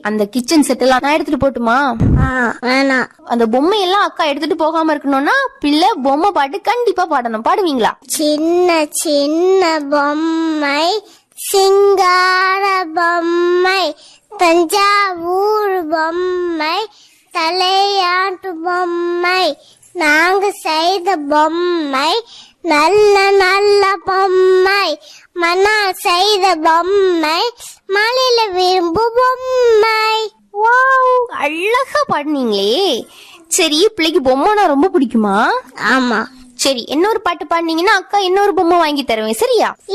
அந்த kitchen set எல்லாம் நான் எடுத்துட்டு போட்டுமா ஆ வேணாம் அந்த பொம்மையெல்லாம் அக்கா எடுத்துட்டு போகாம இருக்கணும்னா பிள்ளை பொம்மை பாட்டு கண்டிப்பா பாடணும் பாடுவீங்களா சின்ன சின்ன பொம்மை சிங்கார பொம்மை தஞ்சாவூர் பொம்மை தலையாட்டு பொம்மை நாங்க செய்த பொம்மை நல்ல நல்ல பொம்மை மனா செய்த பொம்மை மலையில விரும்பு பொம்மை வாவ் அழகா பாடுனீங்களே சரி பிள்ளைக்கு பொம்மைனா ரொம்ப பிடிக்குமா ஆமா சரி இன்னொரு பாட்டு பாடுனீங்கன்னா அக்கா இன்னொரு பொம்மை வாங்கி தருவேன் சரியா